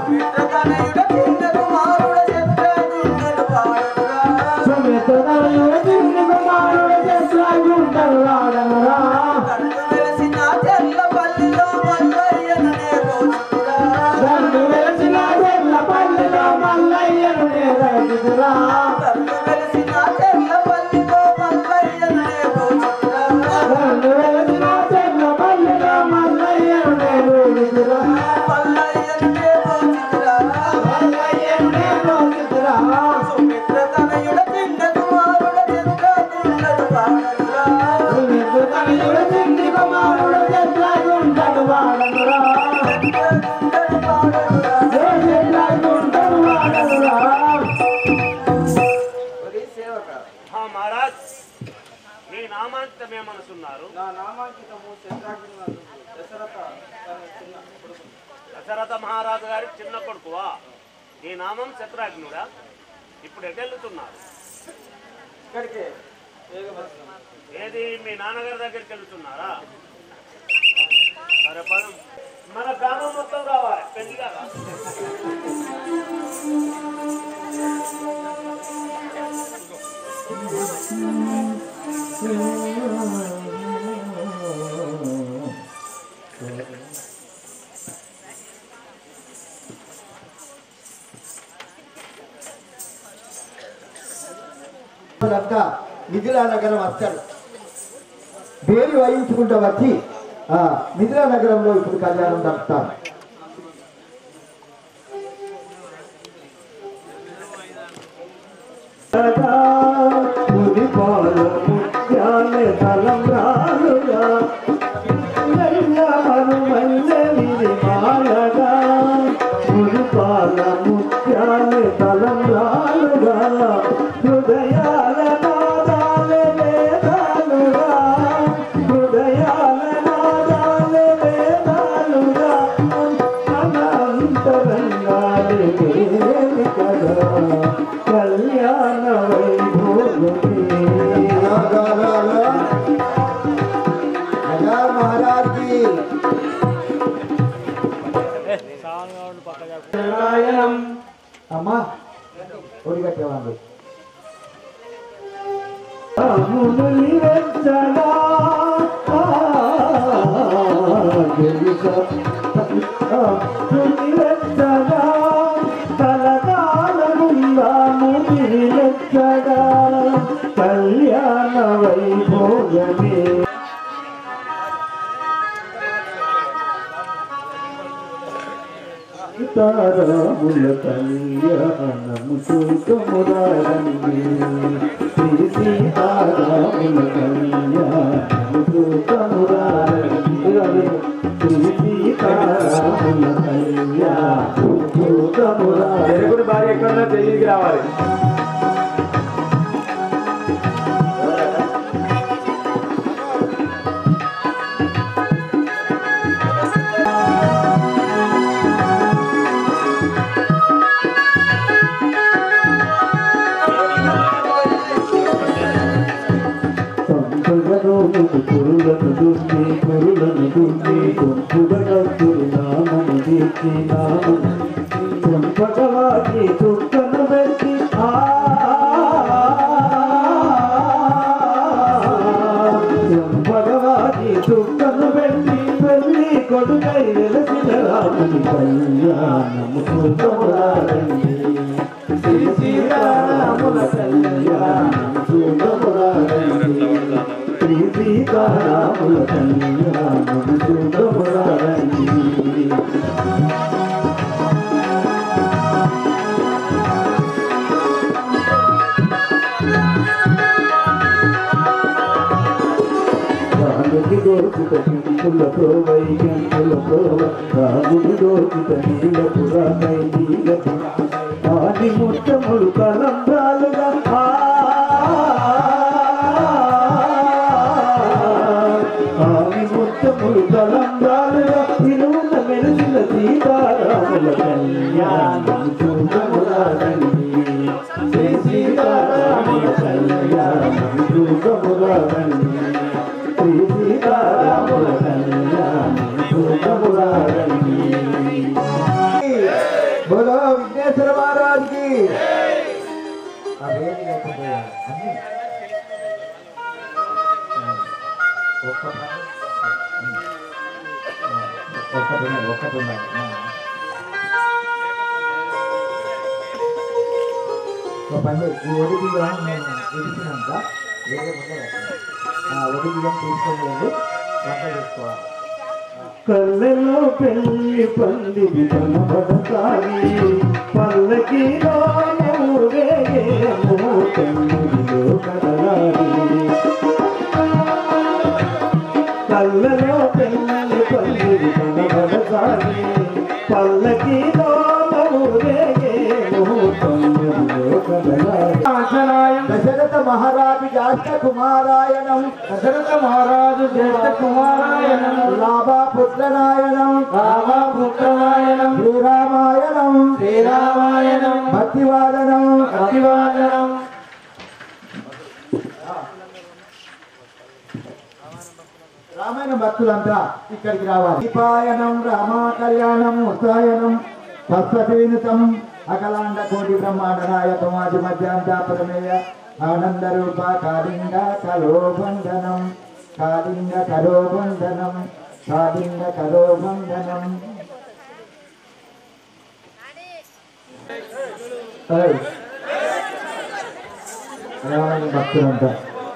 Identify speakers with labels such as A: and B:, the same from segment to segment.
A: సుమిత్రుడు చిన్ని కుమారుడు చేసాగుంటాడు వాడనురా రెండు వెలిసిన చెల్ల పల్లెలో మల్లయ్యను నేరడుగురా రెండు వెలిసిన చెల్ల పల్లెలో మల్లయ్యను నేరడుగురా మల్లయ్యను నేరడుగురా సుమిత్రుడు చిన్ని కుమారుడు చేసాగుంటాడు వాడనురా చేసాగుంటాడు వాడనురా
B: హా మహారాజ్ నీ నామాంకితం ఏమనుకున్నారు
C: నా నామాంకితము చంద్రాగ్ని దశరథ తన చిన్న కొడుకు.
B: దశరథ మహారాజు గారి చిన్న కొడుకువా నీ నామం చతురాగ్నుడా ఇప్పుడు ఎటెళ్తున్నారు
C: ఇక్కడికే వేగవలసిన
B: ఏది మీ నాన్నగారి దగ్గరికి వెళ్తున్నారా సరే పదం మన గ్రామం మొత్తం రావాలి పెళ్లి కదా
D: అంతా మిథిలా నగరం వస్తాడు వేలు వహించుకుంటూ వచ్చి ఆ మిథిలా నగరంలో ఇప్పుడు కళ్యాణం జరుపుతారు
A: హృదయాల నాదాలే వేదాలుగా హృదయాల నాదాలే వేదాలుగా అనంతరంగాలే కదా కళ్యాణ వైభోగమే
D: हजार महाराज की
A: నారాయణం
D: అమ్మా ఒడిగట్టేవాళ్ళు
A: రాముని వెచ్చగా రాముని వెచ్చగా కలకాలముందాము వెచ్చగా కళ్యాణ వైభోగమే సీతారాముల కళ్యాణము చూకమురారండి శ్రీ సీతారాముల కళ్యాణము చూకమురారండి శ్రీ సీతారాముల కళ్యాణము చూకమురారండి
C: ఎరుగుడు భార్య ఎక్కడున్నా తెలియకి రావాలి
A: సంపదలోను పురులను దున్ని పురులను దున్ని కొంపుగలత్తురు నామము దీర్చి నామము చంపకవాకి చుక్కను పెట్టి ఆ చంపకవాకి చుక్కను పెట్టి పెళ్లి కొడుకై వెలసిన రాముని కళ్యాణము చూడమురారండి శ్రీ సీతారాముల కళ్యాణము చూడమురారండి శ్రీ సీతారాముల కళ్యాణము చూడమురారండి రాముడి దోచుట కింపుల ప్రోవై కింపుల ప్రోవ రాముడి దోచుట నీల పురాణై నీల ఆది ముట్టములు కలంబ్రాలుగా ఆ ఆది ముట్టములు కలంబ్రాలుగా తిరువున మెరిసిన సీతారాముల కళ్యాణం చూడమురారండి శ్రీ సీతారాముల కళ్యాణం చూడమురారండి శ్రీ సీతారాముల కళ్యాణం చూడమురారండి
D: అన్ని ఒక్క పని ఒక్కటి ఉన్నది ఒక్కటి ఉన్నది ఒక పని చేయి. ఈ ఒడి బియ్యం నేను ఇడిచినాక వేరే వంట పెట్టాను. ఆ ఒడి బియ్యం తీసుకొని వెళ్ళి వంట చేసుకోవాలి
A: కళ్ళలో పెళ్లి పందిరి కనబడతాయి పల్లకిలో ఊరేగేమో పెళ్లిలో కదలాలి కళ్ళలో పెళ్లి పందిరి కనబడతాయి పల్లకిలో ఊరేగేమో పెళ్లిలో కదలాలి
D: దశరథ మహారాజు జాష్ట కుమారాయణం
A: దశరథ మహారాజు జ్యేష్ఠ కుమారాయణం
D: లాభా పుత్రనాయణం
A: రామా పుత్రనాయనం
D: శ్రీరామాయణం
A: శ్రీరామాయణం
D: భక్తివాదనం
A: అతివాదనం
D: రామాయణ భక్తులంతా ఇక్కడికి రావాలి దీపాయనం రామా కళ్యాణం ఉత్సాయనం తత్వతీనుతం అఖలాండ కోటి బ్రహ్మాండ నాయకం ఆది మధ్యాంత ప్రమేయ ఆనంద రూప కాళింగ కరోబంధనం కాళింగ కరోబంధనం కాళింగ కరోబంధనం ఏయ్. రామాయణ భక్తులంతా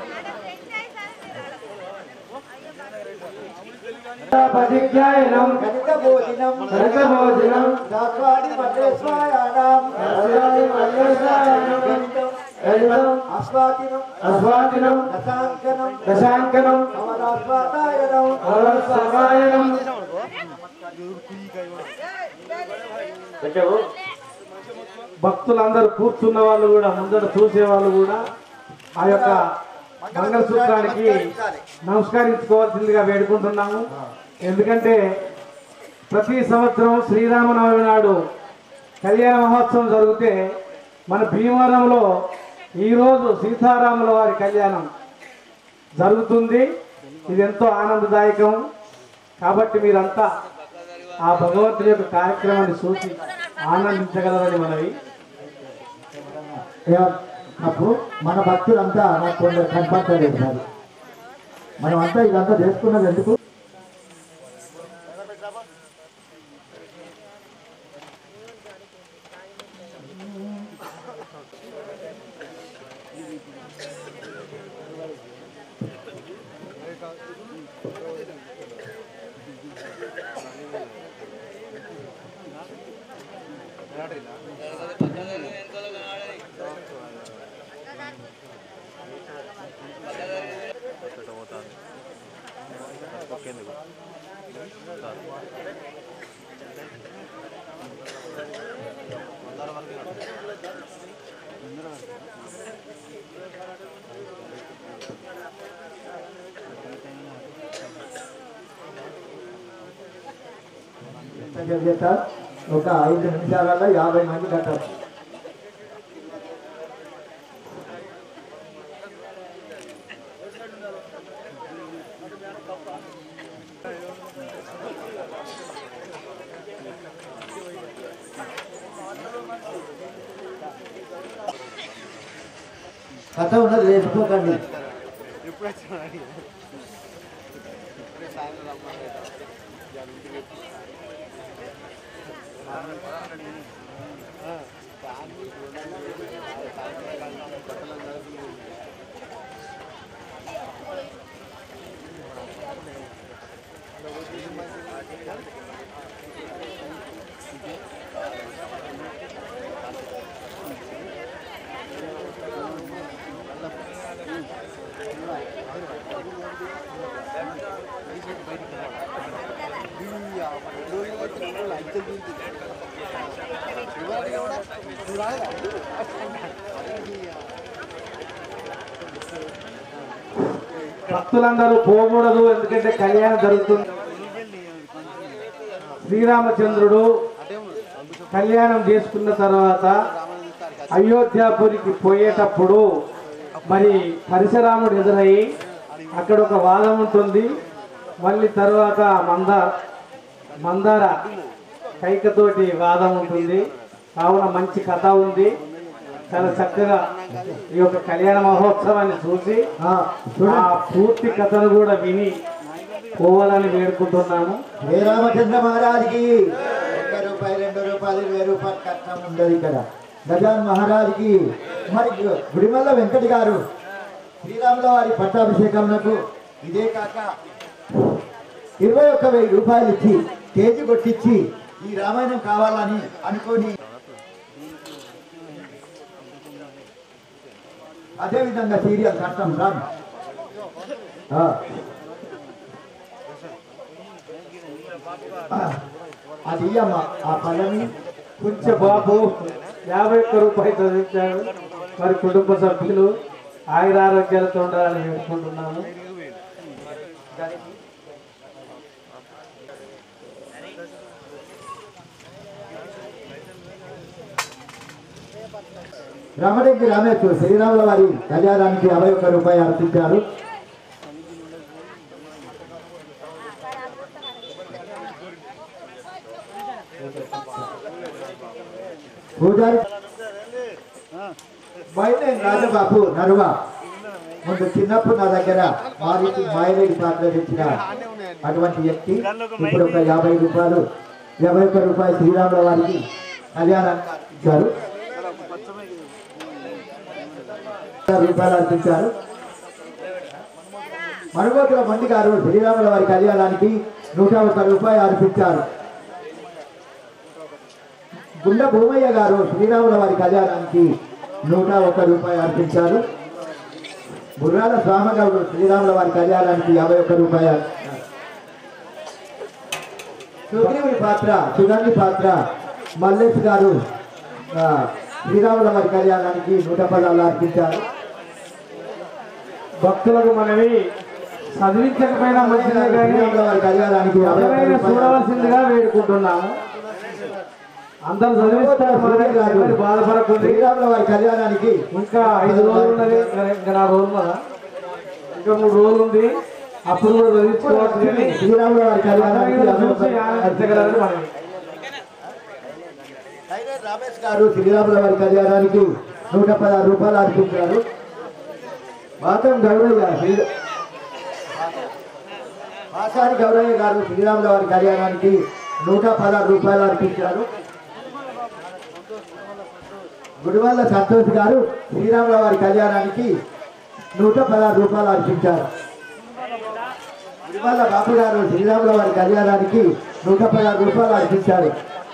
A: పదిధ్యాయనం
D: గణిత భోజనం
A: కనక భోజనం
D: దాస్వాది మల్లేశ్వరాయాణం
A: దాస్వాది మల్లేశ్వరాయాణం. గణితం
D: ఆస్వాదినం
A: అస్వాదినం
D: దశాంకనం
A: దశాంకనం
D: నవరాస్వాదాయనం
A: సమాయనం భక్తులందరూ కూర్చున్న వాళ్ళు కూడా ముందర చూసే వాళ్ళు కూడా ఆ యొక్క మంగళసూత్రానికి నమస్కరించుకోవాల్సిందిగా వేడుకుంటున్నాము ఎందుకంటే ప్రతి సంవత్సరం శ్రీరామనవమి నాడు కళ్యాణ మహోత్సవం జరిగితే మన భీమవరంలో ఈరోజు సీతారాముల వారి కళ్యాణం జరుగుతుంది ఇది ఎంతో ఆనందదాయకం కాబట్టి మీరంతా ఆ భగవంతుడి యొక్క కార్యక్రమాన్ని చూసి ఆనందించగలరని మనవి
D: నాకు మన భక్తులంతా నాకు కొందరు కనపడలేదు మరి మనం అంతా ఇదంతా చేసుకున్నది ఎందుకు ఎంత చేత ఒక ఐదు నిమిషాలలో యాభై మంది కట్టచ్చు కథ ఉన్నది వేసుకోకండి
A: భక్తులందరూ పోకూడదు ఎందుకంటే కళ్యాణం జరుగుతుంది శ్రీరామచంద్రుడు కళ్యాణం చేసుకున్న తర్వాత అయోధ్యాపురికి పోయేటప్పుడు మరి పరశురాముడు ఎదురయ్యి అక్కడ ఒక వాదం ఉంటుంది మళ్ళీ తర్వాత మంద మందార కైకతోటి వాదం ఉంటుంది కావున మంచి కథ ఉంది చాలా చక్కగా ఈ యొక్క కళ్యాణ మహోత్సవాన్ని చూసి
D: ఆ,
A: ఆ
D: చూడండి
A: పూర్తి కథను కూడా విని పోవాలని వేడుకుంటున్నాము
D: ఏ రామచంద్ర మహారాజ్కి ఒక్క రూపాయి రెండు రూపాయలు ఇరవై రూపాయలు కట్నం ఉండదు ఇక్కడ గజాన్ మహారాజ్కి మరి గుడిమల్ల వెంకట గారు శ్రీరాముల వారి పట్టాభిషేకంకు ఇదే కాక ఇరవై ఒక్క వెయ్యి రూపాయలు ఇచ్చి కేజీ కొట్టించి ఈ రామాయణం కావాలని అనుకొని అదేవిధంగా సీరియల్ కట్టం రామ్ ఆ. అది అమ్మ ఆ పళ్ళని
A: కొంచెం బాబు యాభై ఒక్క రూపాయలు చదివించారు మరి కుటుంబ సభ్యులు ఆయుర ఆరోగ్యాలతో ఉండాలని వేడుకుంటున్నాము
D: రామరెడ్డి రామేశ్వర శ్రీరాముల వారి కళ్యాణానికి యాభై ఒక్క రూపాయి అర్పించారు పూజారి బయట రాజబాబు నరువ ముందు చిన్నప్పుడు నా దగ్గర మారికి మాయలేడి పాత్ర తెచ్చిన అటువంటి వ్యక్తి ఇప్పుడు ఒక యాభై రూపాయలు యాభై ఒక్క రూపాయలు శ్రీరాముల వారికి కళ్యాణానికి ఇచ్చారు రూపాయలు అర్పించారు మనుగోతుల మంది గారు శ్రీరాముల వారి కళ్యాణానికి నూట ఒక్క రూపాయలు అర్పించారు గుండె భూమయ్య గారు శ్రీరాముల వారి కళ్యాణానికి నూట ఒక్క రూపాయలు అర్పించారు బుర్రాల స్వామగౌడు శ్రీరాముల వారి కళ్యాణానికి యాభై ఒక్క రూపాయలు అర్పించారు. సుగ్రీవుడి పాత్ర సుగంధి పాత్ర మల్లేష్ గారు ఆ, శ్రీరాముల వారి కళ్యాణానికి నూట పదాలు అర్పించారు
A: భక్తులకు మనవి చదివించకపోయినా మంచిదే కానీ
D: శ్రీరాముల వారి కళ్యాణానికి యాభై ఒక్క
A: ఎవరైనా
D: రూపాయలు
A: చూడవలసిందిగా వేడుకుంటున్నాము అందరు చదివిస్తారు మరి ఎవరు బాధపడకుండా
D: శ్రీరాముల వారి కళ్యాణానికి
A: ఇంకా ఐదు రోజులు ఉన్నది ఇంకా ఇంకా నాలుగు రోజులు కదా ఇంకా మూడు రోజులు ఉంది అప్పుడు కూడా చదివించుకోవచ్చు కానీ
D: శ్రీరాముల వారి కళ్యాణానికి
A: అందరూ
D: యాభై
A: చూసి
D: ఒక్క
A: ఆనందించగలరని మనవి
D: రమేష్ గారు శ్రీరాముల వారి కళ్యాణానికి నూట పదహారు రూపాయలు అర్పించారు మాతం గౌరయ్య శ్రీ ఆసారి గౌరయ్య గారు శ్రీరాముల వారి కళ్యాణానికి నూట పదహారు రూపాయలు అర్పించారు గుడివల్ల సంతోష్ గారు శ్రీరాముల వారి కళ్యాణానికి నూట పదహారు రూపాయలు అర్పించారు గుడివల్ల బాబు గారు శ్రీరాముల వారి కళ్యాణానికి నూట పదహారు రూపాయలు అర్పించారు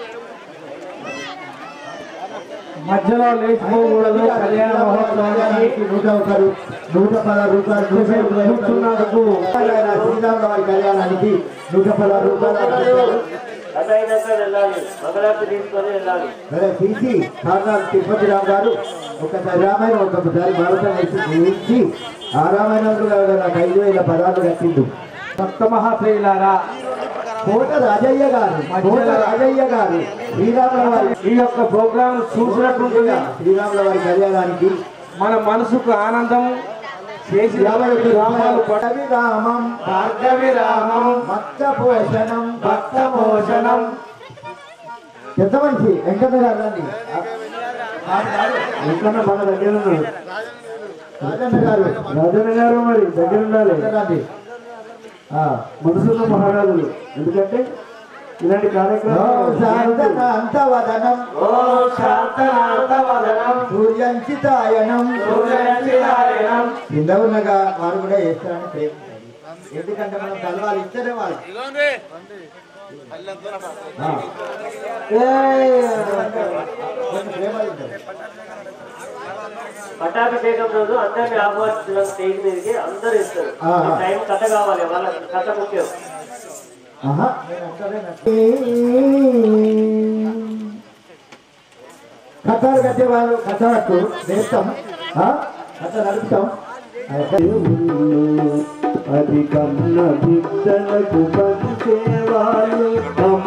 A: మధ్యలో లేచిపోకూడదు కళ్యాణ మహోత్సవానికి
D: నూట ఒకరు నూట పదహారు రూపాయలు
A: కూర్చున్నందుకు
D: శ్రీరాముల వారి కళ్యాణానికి నూట పదహారు రూపాయలు అర్పించారు.
B: అయినాక వెళ్ళాలి మంగళారతి తీసుకొని వెళ్ళాలి
D: సరే తీసి కారణాలు తిరుపతి రావు గారు ఒకసారి రామాయణం ఒకసారి భారతం వేసి చూపించి ఆ రామాయణంలో నాకు ఐదు వేల పదాలు కట్టిండు
A: భక్త మహాశ్రీలారా
D: కోట రాజయ్య గారు కోట రాజయ్య గారు శ్రీరాముల వారి
A: ఈ యొక్క ప్రోగ్రాం చూసినట్టుంటుంది
D: శ్రీరాముల వారి కళ్యాణానికి
A: మన మనసుకు ఆనందం చేసి
D: యాభై ఒక్క
A: గ్రామాలు
D: రూపాయలు పడవి రామం
A: భార్గవి రామం
D: భక్త పోషణం
A: భక్త భోజనం
D: పెద్ద మనిషి వెంకన్న గారు రండి
A: వెంకన్న మన దగ్గర ఉన్నాడు
D: రాజన్న గారు
A: రాజన్న గారు మరి దగ్గర ఉండాలి
D: రండి ఆ.
A: మనసున్న మహారాజులు ఎందుకంటే ఇలాంటి
D: ఓం
A: కార్యక్రమాలు
D: శాంతనాంతవదనం
A: ఓం శాంతనాథవదనం
D: సూర్యంచితాయనం
A: సూర్యనారాయణం
D: కింద ఉన్నగా వారు కూడా వేస్తారని ప్రేమ ఎందుకంటే మనం కలవాలి ఇస్తేనే వాళ్ళు ఆ. కొంచెం ప్రేమ ఇద్దాం.
B: పట్టాభిషేకం రోజు అందరిని ఆహ్వానించడం స్టేజ్ మీదకి అందరూ ఇస్తారు
D: ఆ, ఆ.
B: ఈ టైం కథ కావాలి వాళ్ళ కథ ముఖ్యం
D: ఆహా, నేను అంటలేను. కథలు కట్టే వాళ్ళు కథలకు వేస్తాం ఆ? కథ నడుపుతాం
A: అది కన్న బిడ్డలకు పంచేవాళ్ళు